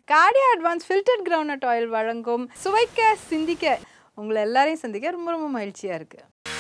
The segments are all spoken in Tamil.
Cardia advance filtered ground oil வழங்கும் சுவைக்க சிந்திக்க உங்களை எல்லாரையும் சந்திக்க ரொம்ப ரொம்ப மகிழ்ச்சியாக இருக்குது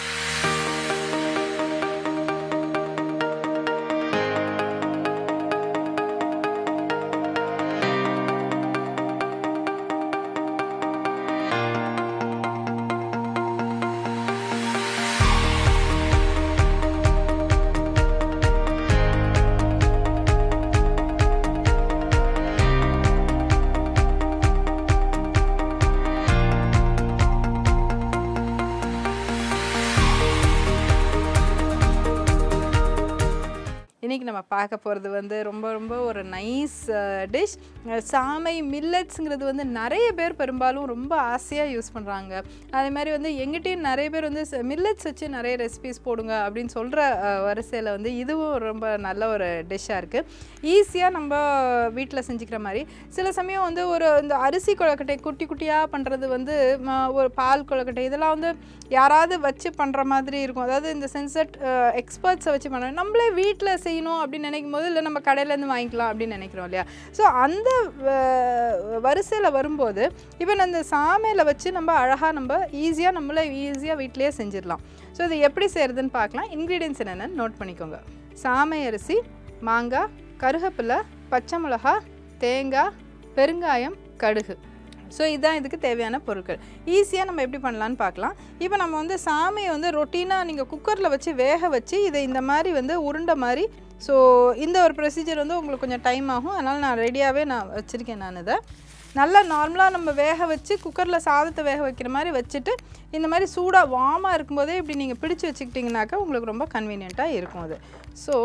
இன்றைக்கி நம்ம பார்க்க போகிறது வந்து ரொம்ப ரொம்ப ஒரு நைஸ் டிஷ் சாமை மில்லட்ஸுங்கிறது வந்து நிறைய பேர் பெரும்பாலும் ரொம்ப ஆசையாக யூஸ் பண்ணுறாங்க அதே மாதிரி வந்து எங்கிட்டையும் நிறைய பேர் வந்து மில்லட்ஸ் வச்சு நிறைய ரெசிபிஸ் போடுங்க அப்படின்னு சொல்கிற வரிசையில் வந்து இதுவும் ரொம்ப நல்ல ஒரு டிஷ்ஷாக இருக்குது ஈஸியாக நம்ம வீட்டில் செஞ்சுக்கிற மாதிரி சில சமயம் வந்து ஒரு இந்த அரிசி கொழக்கட்டை குட்டி குட்டியாக பண்ணுறது வந்து ம, ஒரு பால் கொழக்கட்டை இதெல்லாம் வந்து யாராவது வச்சு பண்ணுற மாதிரி இருக்கும் அதாவது இந்த சென்சட் எக்ஸ்பர்ட்ஸை வச்சு பண்ண நம்மளே வீட்டில் செய்யணும் அப்படின்னு நினைக்கும் போது இல்லை நம்ம கடையிலேருந்து வாங்கிக்கலாம் அப்படின்னு நினைக்கிறோம் இல்லையா ஸோ அந்த வரிசையில் வரும்போது இப்போ அந்த சாமையில் வச்சு நம்ம அழகாக நம்ம ஈஸியாக நம்மளே ஈஸியாக வீட்டிலேயே செஞ்சிடலாம் ஸோ இது எப்படி செய்கிறதுன்னு பார்க்கலாம் இன்க்ரீடியன்ஸ் என்னென்னு நோட் பண்ணிக்கோங்க சாமை அரிசி மாங்காய் கருகப்பில்லை பச்சை மிளகா தேங்காய் பெருங்காயம் கடுகு ஸோ இதுதான் இதுக்கு தேவையான பொருட்கள் ஈஸியாக நம்ம எப்படி பண்ணலான்னு பார்க்கலாம் இப்போ நம்ம வந்து சாமையை வந்து ரொட்டீனாக நீங்கள் குக்கரில் வச்சு வேக வச்சு இதை இந்த மாதிரி வந்து உருண்டை மாதிரி ஸோ இந்த ஒரு ப்ரொசீஜர் வந்து உங்களுக்கு கொஞ்சம் டைம் ஆகும் அதனால் நான் ரெடியாகவே நான் வச்சுருக்கேன் நான் இதை நல்லா நார்மலாக நம்ம வேக வச்சு குக்கரில் சாதத்தை வேக வைக்கிற மாதிரி வச்சுட்டு இந்த மாதிரி சூடாக வார்மாக இருக்கும்போதே இப்படி நீங்கள் பிடிச்சு வச்சுக்கிட்டிங்கனாக்கா உங்களுக்கு ரொம்ப கன்வீனியண்ட்டாக இருக்கும் அது ஸோ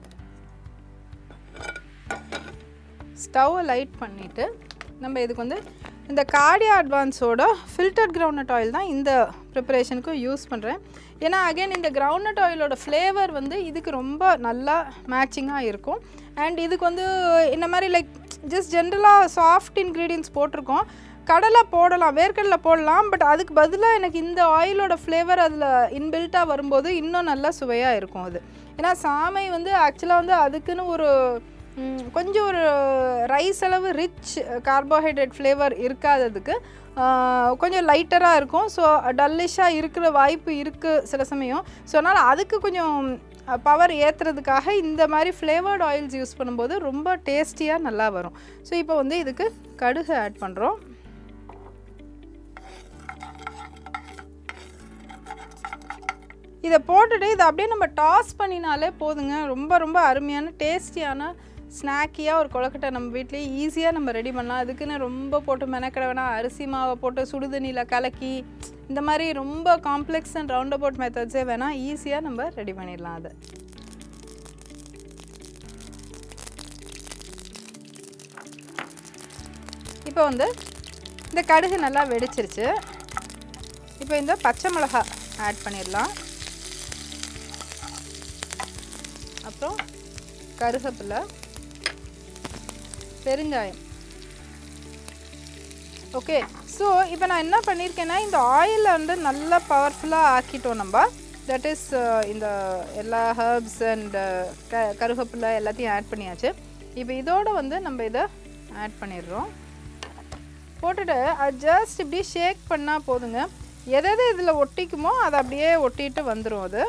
ஸ்டவ்வை லைட் பண்ணிவிட்டு நம்ம இதுக்கு வந்து இந்த கார்டியா அட்வான்ஸோட ஃபில்டர்ட் கிரவுண்ட் ஆயில் தான் இந்த ப்ரிப்பரேஷனுக்கு யூஸ் பண்ணுறேன் ஏன்னா அகைன் இந்த கிரவுண்ட் ஆயிலோட ஃப்ளேவர் வந்து இதுக்கு ரொம்ப நல்லா மேட்சிங்காக இருக்கும் அண்ட் இதுக்கு வந்து இந்த மாதிரி லைக் ஜஸ்ட் ஜென்ரலாக சாஃப்ட் இன்க்ரீடியன்ஸ் போட்டிருக்கோம் கடலை போடலாம் வேர்க்கடலை போடலாம் பட் அதுக்கு பதிலாக எனக்கு இந்த ஆயிலோட ஃப்ளேவர் அதில் இன்பில்ட்டாக வரும்போது இன்னும் நல்லா சுவையாக இருக்கும் அது ஏன்னா சாமை வந்து ஆக்சுவலாக வந்து அதுக்குன்னு ஒரு ம், கொஞ்சம் ஒரு ரைஸ் அளவு ரிச் கார்போஹைட்ரேட் ஃப்ளேவர் இருக்காததுக்கு ஆ, கொஞ்சம் லைட்டராக இருக்கும் ஸோ டல்லிஷாக இருக்கிற வாய்ப்பு இருக்குது சில சமயம் ஸோ அதனால் அதுக்கு கொஞ்சம் பவர் ஏற்றுறதுக்காக இந்த மாதிரி ஃப்ளேவர்ட் ஆயில்ஸ் யூஸ் பண்ணும்போது ரொம்ப டேஸ்டியாக நல்லா வரும் ஸோ இப்போ வந்து இதுக்கு கடுகு ஆட் பண்ணுறோம் இதை போட்டுட்டு இதை அப்படியே நம்ம டாஸ் பண்ணினாலே போதுங்க ரொம்ப ரொம்ப அருமையான டேஸ்டியான ஸ்நாக்கியாக ஒரு கொழக்கட்டை நம்ம வீட்லேயே ஈஸியாக நம்ம ரெடி பண்ணலாம் அதுக்குன்னு ரொம்ப போட்டு மெனக்கிட வேணாம் அரிசி மாவை போட்டு சுடுதண்ணியில் கலக்கி இந்த மாதிரி ரொம்ப காம்ப்ளெக்ஸ் அண்ட் ரவுண்ட் அபவுட் மெத்தட்ஸே வேணால் ஈஸியாக நம்ம ரெடி பண்ணிடலாம் அதை இப்போ வந்து இந்த கடுகு நல்லா வெடிச்சிருச்சு இப்போ இந்த பச்சை மிளகா ஆட் பண்ணிடலாம் அப்புறம் கருகப்பில்லை பெருங்காயம் ஓகே ஸோ இப்போ நான் என்ன பண்ணியிருக்கேன்னா இந்த ஆயிலை வந்து நல்லா பவர்ஃபுல்லாக ஆக்கிட்டோம் நம்ம தட் இஸ் இந்த எல்லா ஹர்ப்ஸ் அண்ட் க கருகப்பில்லை எல்லாத்தையும் ஆட் பண்ணியாச்சு இப்போ இதோட வந்து நம்ம இதை ஆட் பண்ணிடுறோம் போட்டுட்டு அது ஜஸ்ட் இப்படி ஷேக் பண்ணால் போதுங்க எது எது இதில் ஒட்டிக்குமோ அதை அப்படியே ஒட்டிட்டு வந்துடும் அது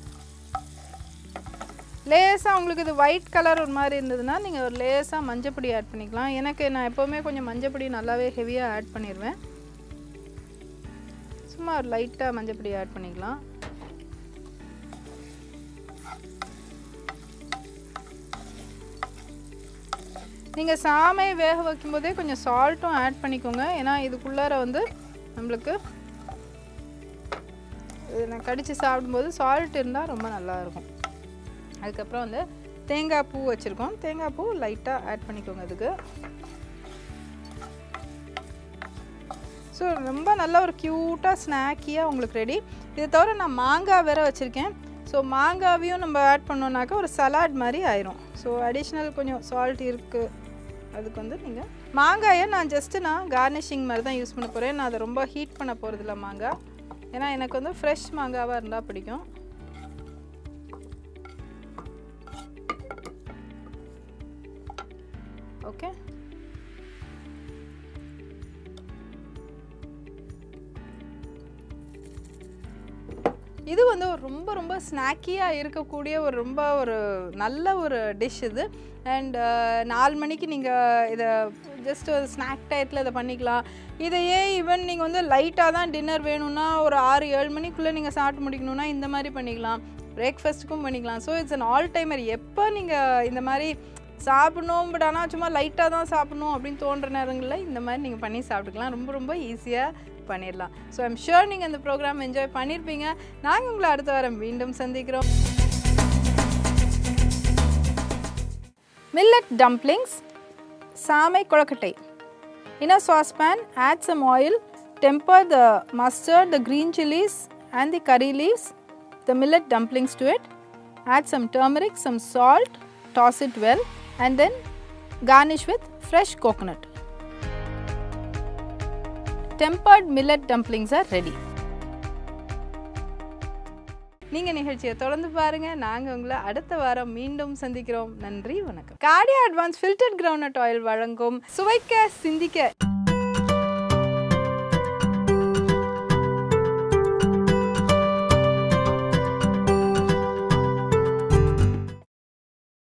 லேசாக உங்களுக்கு இது ஒயிட் கலர் ஒரு மாதிரி இருந்ததுன்னா நீங்கள் ஒரு லேசாக மஞ்சப்பொடி ஆட் பண்ணிக்கலாம் எனக்கு நான் எப்போவுமே கொஞ்சம் மஞ்சப்பொடி நல்லாவே ஹெவியாக ஆட் பண்ணிடுவேன் சும்மா ஒரு லைட்டாக மஞ்சப்பொடி ஆட் பண்ணிக்கலாம் நீங்கள் சாமை வேக வைக்கும்போதே கொஞ்சம் சால்ட்டும் ஆட் பண்ணிக்கோங்க ஏன்னா இதுக்குள்ளார வந்து நம்மளுக்கு இது நான் கடித்து சாப்பிடும்போது சால்ட் இருந்தால் ரொம்ப நல்லா இருக்கும் அதுக்கப்புறம் வந்து தேங்காய் பூ வச்சுருக்கோம் தேங்காய் பூ லைட்டாக ஆட் பண்ணிக்கோங்க அதுக்கு ஸோ ரொம்ப நல்ல ஒரு க்யூட்டாக ஸ்நாக்கியாக உங்களுக்கு ரெடி இதை தவிர நான் மாங்காய் வேற வச்சுருக்கேன் ஸோ மாங்காவையும் நம்ம ஆட் பண்ணோன்னாக்கா ஒரு சலாட் மாதிரி ஆயிரும் ஸோ அடிஷ்னல் கொஞ்சம் சால்ட் இருக்குது அதுக்கு வந்து நீங்கள் மாங்காயை நான் ஜஸ்ட்டு நான் கார்னிஷிங் மாதிரி தான் யூஸ் பண்ண போகிறேன் நான் அதை ரொம்ப ஹீட் பண்ண போகிறதில்ல மாங்காய் ஏன்னா எனக்கு வந்து ஃப்ரெஷ் மாங்காவாக இருந்தால் பிடிக்கும் ஓகே இது வந்து ஒரு ரொம்ப ரொம்ப ஸ்நாக்கியாக இருக்கக்கூடிய ஒரு ரொம்ப ஒரு நல்ல ஒரு டிஷ் இது அண்ட் நாலு மணிக்கு நீங்கள் இதை ஜஸ்ட் ஒரு ஸ்நாக் டயத்தில் இதை பண்ணிக்கலாம் இதையே ஈவன் நீங்கள் வந்து லைட்டாக தான் டின்னர் வேணும்னா ஒரு ஆறு ஏழு மணிக்குள்ளே நீங்கள் சாப்பிட்டு முடிக்கணும்னா இந்த மாதிரி பண்ணிக்கலாம் பிரேக்ஃபாஸ்ட்டுக்கும் பண்ணிக்கலாம் so it's an all timer எப்போ நீங்கள் இந்த மாதிரி சாப்பிடணும் பட் ஆனால் சும்மா லைட்டாக தான் சாப்பிடணும் அப்படின்னு தோன்ற நேரங்களில் இந்த மாதிரி நீங்கள் பண்ணி சாப்பிட்டுக்கலாம் ரொம்ப ரொம்ப ஈஸியாக பண்ணிடலாம் ஸோ ஐம் ஷுர் நீங்கள் இந்த ப்ரோக்ராம் என்ஜாய் பண்ணியிருப்பீங்க நாங்கள் உங்களை அடுத்த வாரம் மீண்டும் சந்திக்கிறோம் மில்லட் டம்ப்ளிங்ஸ் சாமை கொழக்கட்டை In a saucepan, add some oil, temper the mustard, the green chilies and the curry leaves, the millet dumplings to it, add some turmeric, some salt, toss it well and then garnish with fresh coconut. Tempered millet dumplings are ready. நீங்கள் நிகழ்ச்சியை தொடர்ந்து பாருங்க நாங்கள் உங்களை அடுத்த வாரம் மீண்டும் சந்திக்கிறோம் நன்றி வணக்கம் Cardia advance filtered ground oil வழங்கும் சுவைக்க சிந்திக்க